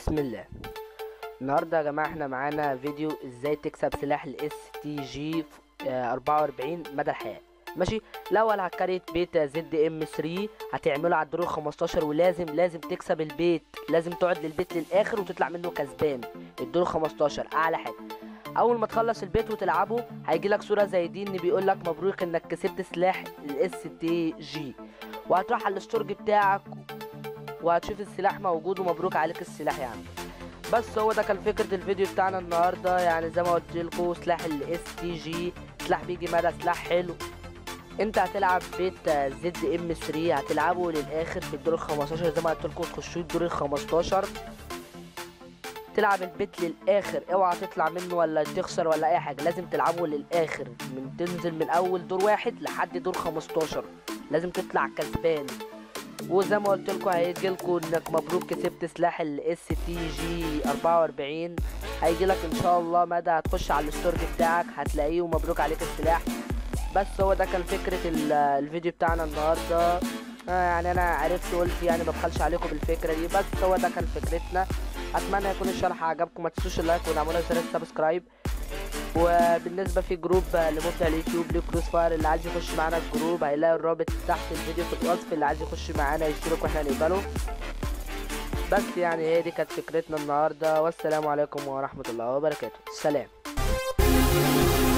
بسم الله النهارده يا جماعه احنا معانا فيديو ازاي تكسب سلاح الاس تي جي 44 مدى الحياه ماشي الاول هتكريت بيت زد ام 3 هتعمله على الدور 15 ولازم لازم تكسب البيت لازم تقعد للبيت للاخر وتطلع منه كسبان الدور 15 اعلى حاجه اول ما تخلص البيت وتلعبه هيجي لك صوره زي دي ان بيقول لك مبروك انك كسبت سلاح الاس تي جي وهتروح على الاستورج بتاعك وهتشوف السلاح موجود ومبروك عليك السلاح يعني بس هو ده كان فكرة الفيديو بتاعنا النهاردة يعني زي ما قلت لكم سلاح الاس تي جي سلاح بيجي مدى سلاح حلو انت هتلعب بيت زد ام 3 هتلعبه للاخر في الدور ال 15 زي ما قلت لكم تخشوا الدور ال 15 تلعب البيت للاخر اوعى تطلع منه ولا تخسر ولا اي حاجه لازم تلعبه للاخر من تنزل من اول دور واحد لحد دور 15 لازم تطلع كسبان وزي ما قلت لكم هيجي لكم انك مبروك كسبت سلاح الاس تي جي 44 هيجي لك ان شاء الله مدى هتخش على الستورج بتاعك هتلاقيه ومبروك عليك السلاح بس هو ده كان فكرة ال- الفيديو بتاعنا النهاردة آه يعني انا عرفت قلت يعني مبخلش عليكم بالفكرة دي بس هو ده كان فكرتنا اتمنى يكون الشرح عجبكم ما تنسوش اللايك ونعملوا زر السبسكرايب وبالنسبة في جروب لمبدع اليوتيوب ليه كروس فاير اللي عايز يخش معانا الجروب هيلاقي الرابط تحت الفيديو في الوصف اللي عايز يخش معانا يشترك واحنا نقبله بس يعني هي دي كانت فكرتنا النهاردة والسلام عليكم ورحمة الله وبركاته سلام